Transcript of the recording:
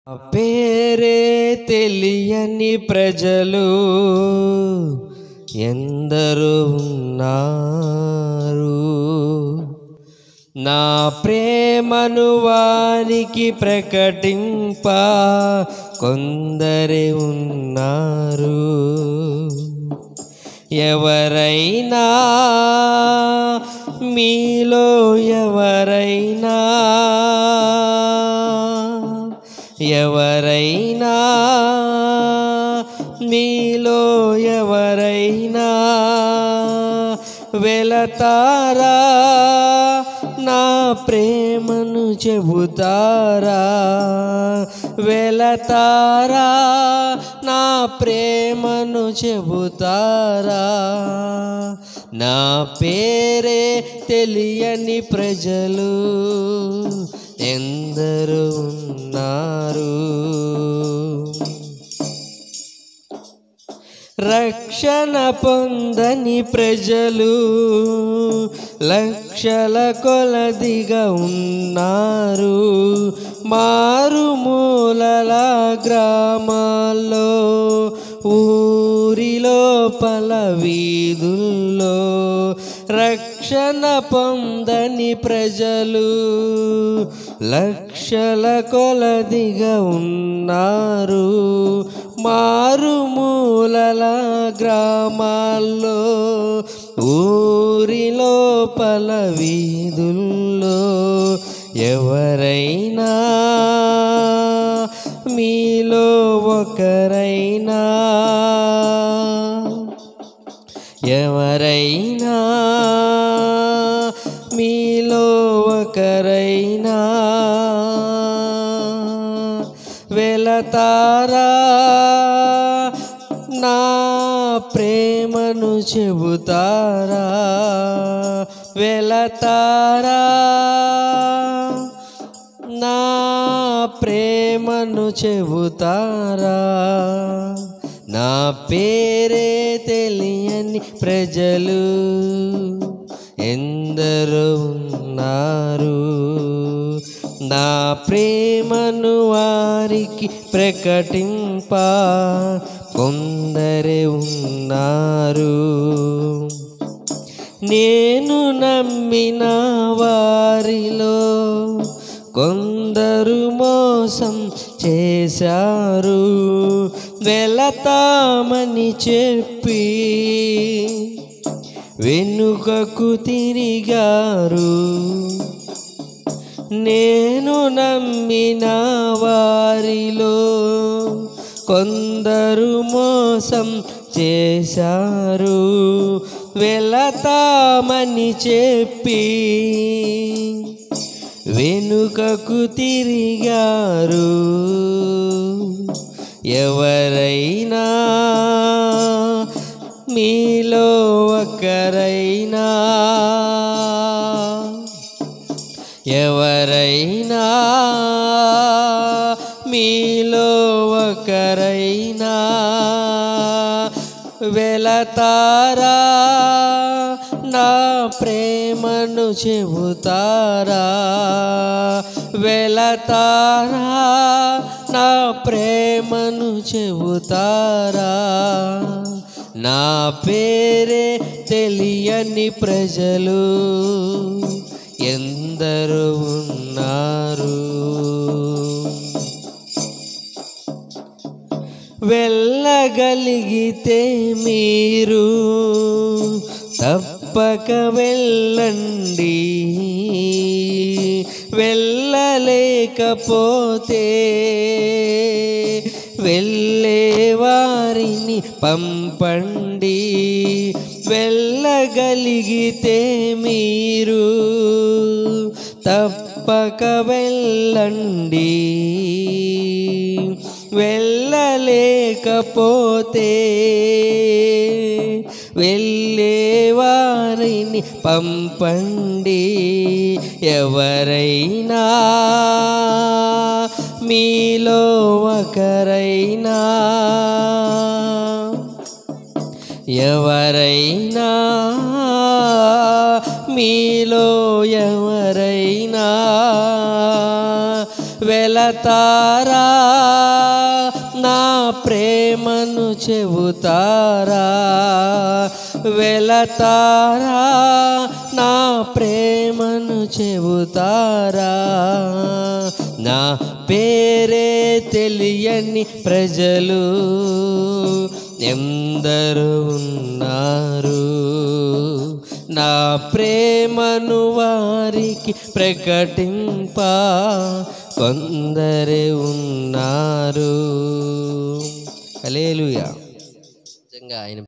పేరే తెలియని ప్రజలు ఎందరు ఉన్నారు నా ప్రేమను వారికి ప్రకటింప కొందరే ఉన్నారు ఎవరైనా మీలో ఎవరైనా ఎవరైనా మీలో ఎవరైనా వెళతారా నా ప్రేమను చెబుతారా వెళతారా నా ప్రేమను చెబుతారా నా పేరే తెలియని ప్రజలు ఎందరు ఉన్నారు రక్షణ పొందని ప్రజలు లక్షల కొలదిగా ఉన్నారు మారుమూలల గ్రామాల్లో ఊరిలో పల వీధుల్లో రక్షణ పొందని ప్రజలు లక్షల కొలదిగా ఉన్నారు మారుమూలల గ్రామాల్లో ఊరిలో పల వీధుల్లో ఎవరైనా మీలో ఒకరైనా ఎవరైనా మీలో ఒకరైనా వెళతారా నా ప్రేమను చెబుతారా వెళతారా నా ప్రేమను చెబుతారా నా పేరే తెలియని ప్రజలు ఎందరు ఉన్నారు నా ప్రేమను వారికి ప్రకటింప కొందరే ఉన్నారు నేను నమ్మిన వారిలో కొందరు మోసం చేశారు వెళతామని చెప్పి వెనుకకు తిరిగారు నేను నమ్మిన వారిలో కొందరు మోసం చేశారు వెళతామని చెప్పి వెనుకకు తిరిగారు ఎవరైనా మీలో ఒకరైనా ఎవరైనా మీలో ఒకరైనా వెళతారా నా ప్రేమను చెబుతారా వెళతారా నా ప్రేమను చెబుతారా నా పేరే తెలియని ప్రజలు ఎందరు ఉన్నారు వెళ్ళగలిగితే మీరు తప్పక వెళ్ళండి వెళ్ళలేకపోతే వెళ్ళే వారిని పంపండి వెళ్ళగలిగితే మీరు తప్పక వెళ్ళండి వెళ్ళలేకపోతే వెళ్ళే వారిని పంపండి ఎవరైనా మీలో ఒకరైనా ఎవరైనా మీలో ఎవరైనా వెళతారా చెబుతారా వెళతారా నా ప్రేమను చెబుతారా నా పేరే తెలియని ప్రజలు ఎందరు ఉన్నారు నా ప్రేమను వారికి ప్రకటింప కొందరే ఉన్నారు హల్లెలూయా నిజంగా ఆయన